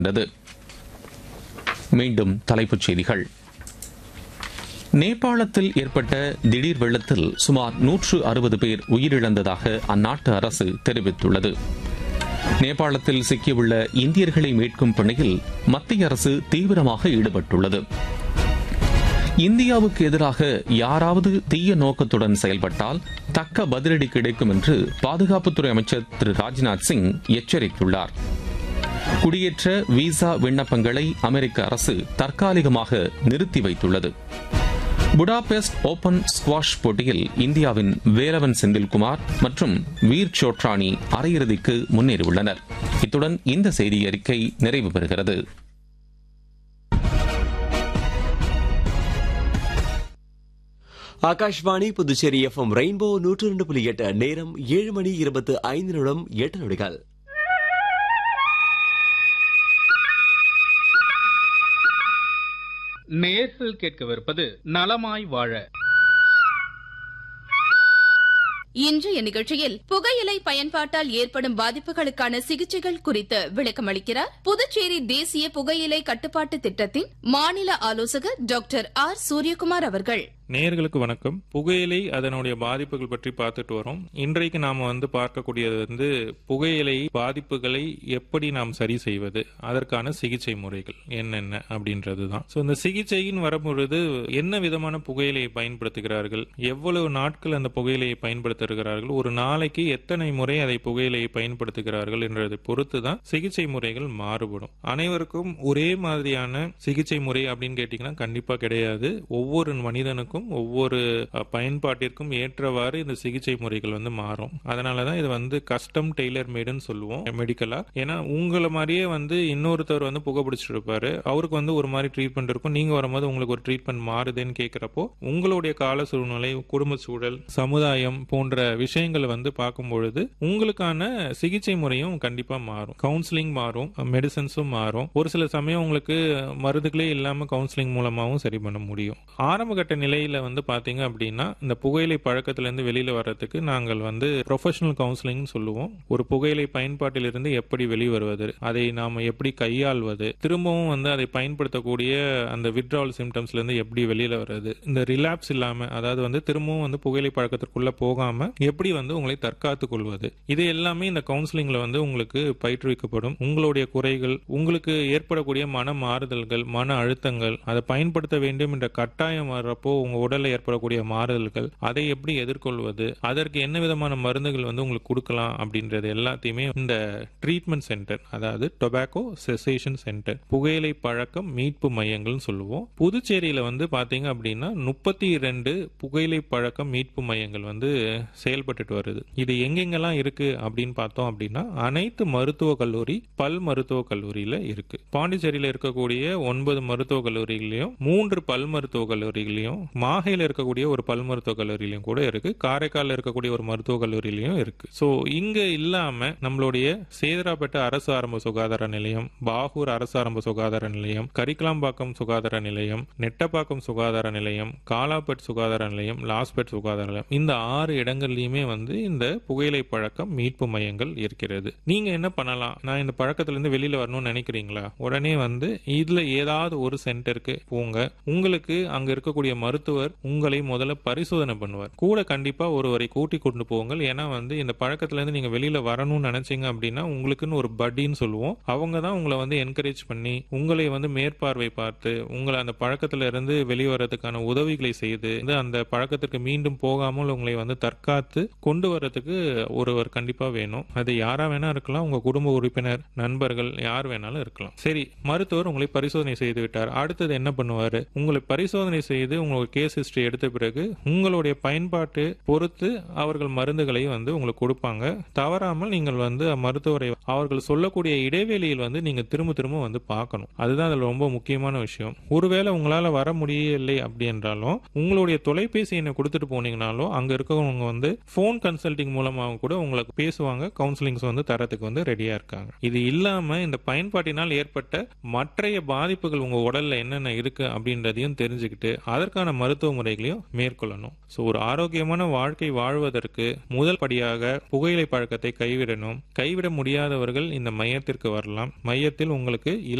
இருந்தது மீண்டும் தலைப்புச் செய்திகள் நேபாளத்தில் ஏற்பட்ட திடீர் வெள்ளத்தில் சுமார் நூற்று அறுபது பேர் உயிரிழந்ததாக அந்நாட்டு அரசு தெரிவித்துள்ளது நேபாளத்தில் சிக்கியுள்ள இந்தியர்களை மீட்கும் பணியில் மத்திய அரசு தீவிரமாக ஈடுபட்டுள்ளது இந்தியாவுக்கு எதிராக யாராவது தீய நோக்கத்துடன் செயல்பட்டால் தக்க பதிலடி கிடைக்கும் என்று பாதுகாப்புத்துறை அமைச்சர் திரு ராஜ்நாத் சிங் எச்சரித்துள்ளார் குடியேற்ற விசா விண்ணப்பங்களை அமெரிக்க அரசு தற்காலிகமாக நிறுத்தி வைத்துள்ளது புடாபெஸ்ட் ஓபன் ஸ்குவாஷ் போட்டியில் இந்தியாவின் வேலவன் செந்தில்குமார் மற்றும் வீர் சோட்ரானி அரையிறுதிக்கு முன்னேறியுள்ளனர் இத்துடன் இந்த செய்தி அறிக்கை நிறைவு பெறுகிறது ஆகாஷ்வாணி புதுச்சேரி எஃப்எம் ரெயின்போ நூற்று ரெண்டு புள்ளி எட்டு நேரம் ஏழு மணி இருபத்து ஐந்து நிமிடம் எட்டு நொடிகள் நேர்கள் கேட்கவிருப்பது நலமாய் வாழ இன்றைய நிகழ்ச்சியில் புகையிலை பயன்பாட்டால் ஏற்படும் பாதிப்புகளுக்கான சிகிச்சைகள் குறித்து விளக்கமளிக்கிறார் புதுச்சேரி தேசிய புகையிலை கட்டுப்பாட்டு திட்டத்தின் மாநில ஆலோசகர் டாக்டர் ஆர் சூரியகுமார் அவர்கள் நேயர்களுக்கு வணக்கம் புகையிலை அதனுடைய பாதிப்புகள் பற்றி பார்த்துட்டு வரோம் இன்றைக்கு நாம வந்து பார்க்கக்கூடியது வந்து புகையிலை பாதிப்புகளை எப்படி நாம் சரி செய்வது அதற்கான சிகிச்சை முறைகள் என்னென்ன அப்படின்றது தான் ஸோ இந்த சிகிச்சையின் வரும்பொழுது என்ன விதமான புகையிலையை பயன்படுத்துகிறார்கள் எவ்வளவு நாட்கள் அந்த புகையிலையை பயன்படுத்துகிறார்கள் ஒரு நாளைக்கு எத்தனை முறை அதை புகையிலையை பயன்படுத்துகிறார்கள் என்றதை பொறுத்து தான் சிகிச்சை முறைகள் மாறுபடும் அனைவருக்கும் ஒரே மாதிரியான சிகிச்சை முறை அப்படின்னு கேட்டீங்கன்னா கண்டிப்பா கிடையாது ஒவ்வொரு மனிதனுக்கும் ஒவ்வொரு அஹ், பயன்பாட்டிற்கும் ஏற்றவாறு இந்த சிகிச்சை முறைகள் வந்து மாறும் அதனாலதான் இது வந்து கஸ்டம் டெய்லர் மேடுன்னு சொல்லுவோம் மெடிக்கலா ஏன்னா உங்களை மாதிரியே வந்து இன்னொருத்தர் வந்து புகை பிடிச்சிட்டு இருப்பாரு அவருக்கு வந்து ஒரு மாதிரி ட்ரீட்மெண்ட் இருக்கும் நீங்க வரும்போது உங்களுக்கு ஒரு ட்ரீட்மெண்ட் மாறுதுன்னு கேட்கிறப்போ உங்களுடைய கால சூழ்நிலை குடும்ப சூழல் சமுதாயம் போன்ற விஷயங்களை வந்து பார்க்கும் பொழுது உங்களுக்கான சிகிச்சை முறையும் கண்டிப்பா மாறும் கவுன்சிலிங் மாறும் மெடிசன்ஸும் மாறும் ஒரு சில சமயம் உங்களுக்கு மருந்துகளே இல்லாம கவுன்சிலிங் மூலமாவும் சரி பண்ண முடியும் ஆரம்ப கட்ட நிலையில வந்து பாத்தீங்க அப்படின்னா இந்த புகையிலை பழக்கத்துல இருந்து வெளியில வர்றதுக்கு நாங்கள் வந்து ப்ரொஃபஷனல் கவுன்சிலிங் சொல்லுவோம் ஒரு புகையிலை பயன்பாட்டிலிருந்து எப்படி வெளிவருவது அதை நாம எப்படி கையாள்வது திரும்பவும் வந்து அதை பயன்படுத்தக்கூடிய அந்த வித்ட்ராவல் சிம்டம்ஸ்ல இருந்து எப்படி வெளியில வர்றது இந்த ரிலாப்ஸ் இல்லாம அதாவது வந்து திரும்பவும் வந்து புகையிலை பழக்கத்திற்குள்ள போகாம எப்படி வந்து உங்களை தற்காத்துக் கொள்வது இது எல்லாமே இந்த கவுன்சிலிங்ல வந்து உங்களுக்கு பயிற்றுவிக்கப்படும் உங்களுடைய குறைகள் உங்களுக்கு ஏற்படக்கூடிய மன மாறுதல்கள் மன அழுத்தங்கள் அதை பயன்படுத்த வேண்டும் என்ற கட்டாயம் வர்றப்போ உங்க உடல்ல ஏற்படக்கூடிய மாறுதல்கள் அதை எப்படி எதிர்கொள்வது அதற்கு என்ன விதமான மருந்துகள் வந்து உங்களுக்கு கொடுக்கலாம் அப்படின்றது எல்லாத்தையுமே இந்த ட்ரீட்மெண்ட் சென்டர் அதாவது டொபாக்கோ செசேஷன் சென்டர் புகையிலை பழக்கம் மீட்பு மையங்கள்னு சொல்லுவோம் புதுச்சேரியில வந்து பாத்தீங்க அப்படின்னா முப்பத்தி இரண்டு புகையிலை பழக்கம் மீட்பு மையங்கள் வந்து செயல்பட்டுட்டு வருது இது எங்கெங்கெல்லாம் இருக்கு அப்படின்னு பார்த்தோம் அப்படின்னா அனைத்து மருத்துவ கல்லூரி பல் மருத்துவ கல்லூரியில இருக்கு பாண்டிச்சேரியில இருக்கக்கூடிய ஒன்பது மருத்துவ கல்லூரிகளையும் மூன்று பல் மருத்துவ கல்லூரிகளையும் மாஹையில இருக்கக்கூடிய ஒரு பல் மருத்துவ கல்லூரியிலும் கூட இருக்கு காரைக்கால்ல இருக்கக்கூடிய ஒரு மருத்துவ கல்லூரியிலையும் இருக்கு சோ இங்க இல்லாம நம்மளுடைய சேதராப்பேட்டை அரசு ஆரம்ப சுகாதார நிலையம் பாகூர் அரசு ஆரம்ப சுகாதார நிலையம் கரிக்கலாம்பாக்கம் சுகாதார நிலையம் நெட்டப்பாக்கம் சுகாதார நிலையம் காலாப்பேட் சுகாதார நிலையம் லாஸ்பேட் சுகாதார நிலையம் இந்த ஆறு இடங்கள்லயுமே வந்து இந்த புகையிலை பழக்கம் மீட்பு மையங்கள் இருக்கிறது நீங்க என்ன பண்ணலாம் நான் இந்த பழக்கத்துல இருந்து வெளியில வரணும்னு நினைக்கிறீங்களா உடனே வந்து இதுல ஏதாவது ஒரு சென்டருக்கு போங்க உங்களுக்கு அங்க இருக்கக்கூடிய மருத்துவர் உங்களை முதல்ல பரிசோதனை பண்ணுவார் கூட கண்டிப்பா ஒருவரை கூட்டி கொண்டு போங்கள் ஏன்னா வந்து இந்த பழக்கத்துல இருந்து நீங்க வெளியில வரணும்னு நினைச்சீங்க அப்படின்னா உங்களுக்குன்னு ஒரு பட்டின்னு சொல்லுவோம் அவங்க தான் உங்களை வந்து என்கரேஜ் பண்ணி உங்களை வந்து மேற்பார்வை பார்த்து உங்களை அந்த பழக்கத்துல இருந்து வெளிவரதுக்கான உதவிகளை செய்து வந்து அந்த பழக்கத்திற்கு மீண்டும் போகாமல் உங்களை வந்து தற்காத்து கொண்டு வரதுக்கு ஒருவர் கண்டிப்பா வேணும் அது யாரா வேணா இருக்கலாம் உங்க குடும்ப உறுப்பினர் நண்பர்கள் யார் வேணாலும் இருக்கலாம் சரி மருத்துவர் உங்களை பரிசோதனை செய்து விட்டார் அடுத்தது என்ன பண்ணுவாரு உங்களை பரிசோதனை செய்து உங்களோட கேஸ் ஹிஸ்டரி எடுத்த பிறகு உங்களுடைய பயன்பாட்டு பொறுத்து அவர்கள் மருந்துகளை வந்து உங்களுக்கு கொடுப்பாங்க தவறாமல் நீங்கள் வந்து மருத்துவரை அவர்கள் சொல்லக்கூடிய இடைவெளியில் வந்து நீங்க திரும்ப திரும்ப வந்து பார்க்கணும் அதுதான் அதுல ரொம்ப முக்கியமான விஷயம் ஒருவேளை உங்களால வர முடியலை அப்படி என்றாலும் உங்களுடைய தொலைபேசி எண்ணை கொடுத்துட்டு போனீங்கனாலும் அங்க இருக்கவங்க வந்து போன் கன்சல்டிங் மூலமாக கூட உங்களுக்கு பேசுவாங்க கவுன்சிலிங்ஸ் வந்து தரத்துக்கு வந்து ரெடியா இருக்காங்க இது இல்லாம இந்த பயன்பாட்டினால் ஏற்பட்ட மற்றைய பாதிப்புகள் உங்க உடல்ல என்னென்ன இருக்கு அப்படின்றதையும் தெரிஞ்சுக்கிட்டு அதற்கான மருத்துவ மருத்துவ முறைகளையும் மேற்கொள்ளணும் ஸோ ஒரு ஆரோக்கியமான வாழ்க்கை வாழ்வதற்கு முதல் படியாக புகையிலை பழக்கத்தை கைவிடணும் கைவிட முடியாதவர்கள் இந்த மையத்திற்கு வரலாம் மையத்தில் உங்களுக்கு